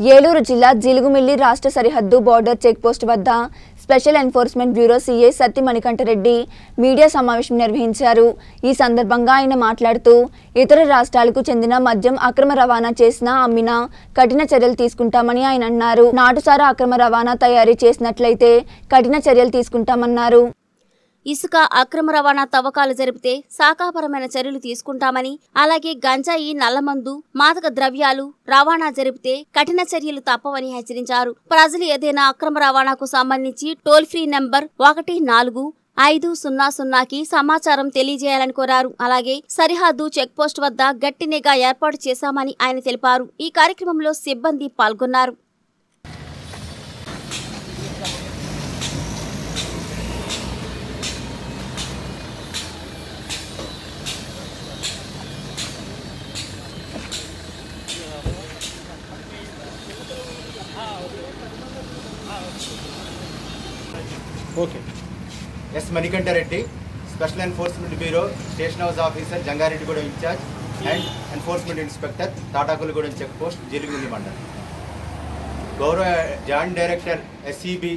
ఏలూరు జిల్లా జిలుగుమిల్లి రాష్ట్ర సరిహద్దు బోర్డర్ చెక్పోస్ట్ వద్ద special enforcement bureau CA Satti Manikanta Reddy media సమావేశం నిర్వహించారు ఈ సందర్భంగా ఆయన మాట్లాడుతూ ఇతర రాష్ట్రాలకు చెందిన మద్యం అక్రమ రవాణా చేసినా అమ్మినా కఠిన చర్యలు తీసుకుంటామని ఆయన అన్నారు నాటుసారా అక్రమ రవాణా తయారీ చేసినట్లయితే కఠిన చర్యలు తీసుకుంటామన్నారు ఇసుక అక్రమ రవాణా తవ్వకాలు జరిపితే శాఖాపరమైన చర్యలు తీసుకుంటామని అలాగే గంజాయి నల్లమందు మాదక ద్రవ్యాలు రవాణా జరిపితే కఠిన చర్యలు తప్పవని హెచ్చరించారు ప్రజలు ఏదైనా అక్రమ రవాణాకు సంబంధించి టోల్ ఫ్రీ నంబర్ ఒకటి నాలుగు ఐదు సున్నా సున్నాకి సమాచారం తెలియజేయాలని కోరారు అలాగే సరిహద్దు చెక్పోస్ట్ వద్ద గట్టి నిఘా ఏర్పాటు చేశామని ఆయన తెలిపారు ఈ కార్యక్రమంలో సిబ్బంది పాల్గొన్నారు okay S Manikantareddy special enforcement bureau station house officer Jangareddygudem in-charge and enforcement inspector Tatakulagudem చెక్ పోస్ట్ జిలుగుంది మండలం గౌరవ జాయింట్ డైరెక్టర్ ఎస్ఈబి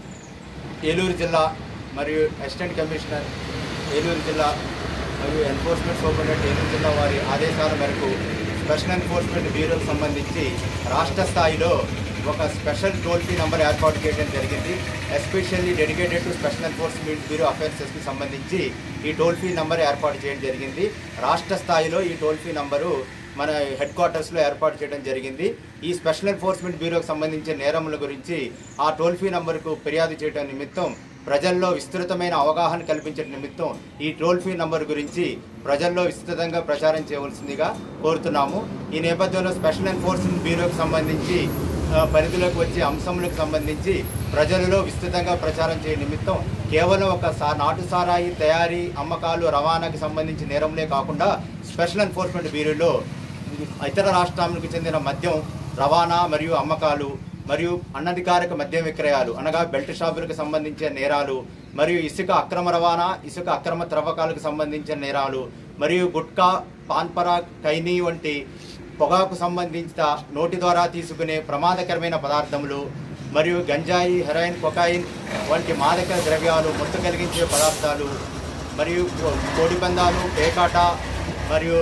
ఏలూరు జిల్లా మరియు అసిస్టెంట్ కమిషనర్ ఏలూరు జిల్లా మరియు ఎన్ఫోర్స్మెంట్ సూపరింటెండెంట్ ఏలూరు జిల్లా వారి ఆదేశాల మేరకు స్పెషల్ ఎన్ఫోర్స్మెంట్ బ్యూరోకి సంబంధించి రాష్ట్ర స్థాయిలో ఒక స్పెషల్ టోల్ ఫ్రీ నంబర్ ఏర్పాటు చేయడం జరిగింది especially dedicated to special enforcement bureau అఫైర్సెస్కి సంబంధించి ఈ టోల్ ఫ్రీ నంబర్ ఏర్పాటు చేయడం జరిగింది రాష్ట్ర స్థాయిలో ఈ టోల్ ఫ్రీ నంబరు మన హెడ్ క్వార్టర్స్లో ఏర్పాటు చేయడం జరిగింది ఈ స్పెషల్ ఎన్ఫోర్స్మెంట్ బ్యూరోకి సంబంధించిన నేరముల గురించి ఆ టోల్ ఫ్రీ నంబర్కు ఫిర్యాదు చేయడం నిమిత్తం ప్రజల్లో విస్తృతమైన అవగాహన కల్పించడం నిమిత్తం ఈ టోల్ ఫ్రీ నంబర్ గురించి ప్రజల్లో విస్తృతంగా ప్రచారం చేయవలసిందిగా కోరుతున్నాము ఈ నేపథ్యంలో స్పెషల్ ఎన్ఫోర్స్మెంట్ బ్యూరోకి సంబంధించి ఆ, పరిధిలోకి వచ్చే అంశములకు సంబంధించి ప్రజలలో విస్తృతంగా ప్రచారం చేయ నిమిత్తం కేవలం ఒక సా నాటు సారాయి తయారీ అమ్మకాలు రవాణాకి సంబంధించి నేరంలే కాకుండా స్పెషల్ ఎన్ఫోర్స్మెంట్ బ్యూరోలో ఇతర రాష్ట్రాలకు చెందిన మద్యం రవాణా మరియు అమ్మకాలు మరియు అనధికారిక మద్యం విక్రయాలు అనగా బెల్ట్ షాపులకు సంబంధించిన నేరాలు మరియు ఇసుక అక్రమ రవాణా ఇసుక అక్రమ త్రవ్వకాలకు సంబంధించిన నేరాలు మరియు గుట్కా పాన్పరా కైనీ వంటి పొగాకు సంబంధించిన నోటి ద్వారా తీసుకునే ప్రమాదకరమైన పదార్థములు మరియు గంజాయి హెరాయిన్ కొకాయిన్ వంటి మాదక ద్రవ్యాలు ముట్టు కలిగించే పదార్థాలు మరియు కోడిపందాలు పేకాట మరియు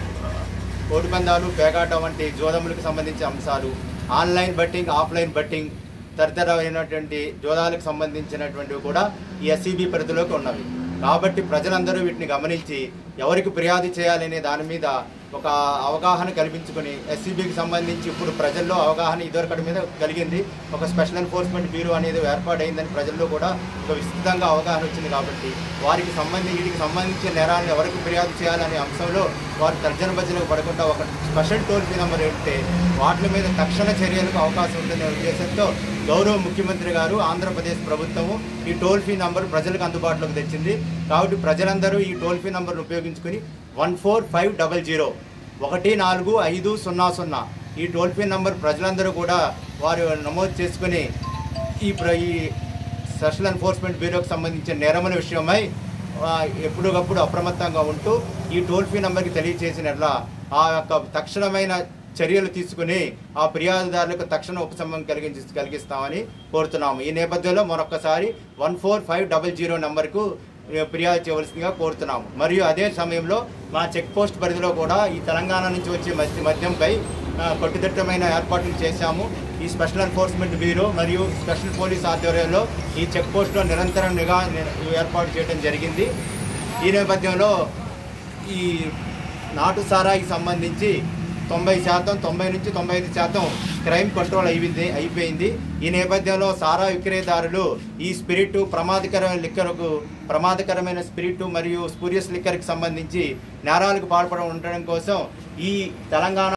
కోడిపందాలు పేకాట వంటి జోదములకు సంబంధించిన అంశాలు ఆన్లైన్ బట్టింగ్ ఆఫ్లైన్ బట్టింగ్ తదితరమైనటువంటి జోదాలకు సంబంధించినటువంటివి కూడా ఈ ఎస్సీబీ పరిధిలోకి ఉన్నవి కాబట్టి ప్రజలందరూ వీటిని గమనించి ఎవరికి ఫిర్యాదు చేయాలనే దాని మీద ఒక అవగాహన కల్పించుకొని ఎస్సీబీకి సంబంధించి ఇప్పుడు ప్రజల్లో అవగాహన ఇదివరకటి మీద కలిగింది ఒక స్పెషల్ ఎన్ఫోర్స్మెంట్ బ్యూరో అనేది ఏర్పాటైందని ప్రజల్లో కూడా ఒక విస్తృతంగా అవగాహన వచ్చింది కాబట్టి వారికి సంబంధించి వీటికి సంబంధించిన నేరాలను ఎవరికి ఫిర్యాదు చేయాలనే అంశంలో వారు తర్జన భజనకు పడకుండా ఒక స్పెషల్ టోల్ ఫ్రీ నెంబర్ ఉంటే వాటి మీద తక్షణ చర్యలకు అవకాశం ఉందనే ఉద్దేశంతో గౌరవ ముఖ్యమంత్రి గారు ఆంధ్రప్రదేశ్ ప్రభుత్వము ఈ టోల్ ఫ్రీ నంబర్ ప్రజలకు అందుబాటులోకి తెచ్చింది కాబట్టి ప్రజలందరూ ఈ టోల్ ఫ్రీ నంబర్ను ఉపయోగించుకుని one four five double zero ఒకటి నాలుగు ఐదు సున్నా సున్నా ఈ టోల్ ఫ్రీ నంబర్ ప్రజలందరూ కూడా వారు నమోదు చేసుకుని ఈ ప్ర ఈ స్పెషల్ ఎన్ఫోర్స్మెంట్ బ్యూరోకి సంబంధించిన నేరముల విషయమై ఆ, ఎప్పటికప్పుడు అప్రమత్తంగా ఉంటూ ఈ టోల్ ఫ్రీ నెంబర్కి తెలియచేసినట్ల ఆ యొక్క తక్షణమైన చర్యలు తీసుకుని ఆ ఫిర్యాదుదారులకు తక్షణ ఉపశమనం కలిగించి కలిగిస్తామని కోరుతున్నాము ఈ నేపథ్యంలో మరొకసారి one four five double zero నెంబర్కు ఏ, ఫిర్యాదు చేయవలసిందిగా కోరుతున్నాము మరియు అదే సమయంలో మా చెక్ పోస్ట్ పరిధిలో కూడా ఈ తెలంగాణ నుంచి వచ్చే మద్య మద్యంపై ఆ, కట్టుదిట్టమైన ఏర్పాట్లు చేశాము ఈ స్పెషల్ ఎన్ఫోర్స్మెంట్ బ్యూరో మరియు స్పెషల్ పోలీస్ ఆధ్వర్యంలో ఈ చెక్ పోస్ట్లో నిరంతరం నిఘా ని- ఏర్పాటు చేయడం జరిగింది ఈ నేపథ్యంలో ఈ నాటు సారాయికి సంబంధించి తొంభై శాతం తొంభై నుంచి తొంభై ఐదు శాతం క్రైమ్ కంట్రోల్ అయింది అయిపోయింది ఈ నేపథ్యంలో సారా విక్రయదారులు ఈ స్పిరిట్ ప్రమాదకరమైన లిక్కర్కు ప్రమాదకరమైన స్పిరిట్ మరియు స్పూరియస్ లిక్కర్కి సంబంధించి నేరాలకు పాల్పడ ఉండడం కోసం ఈ తెలంగాణ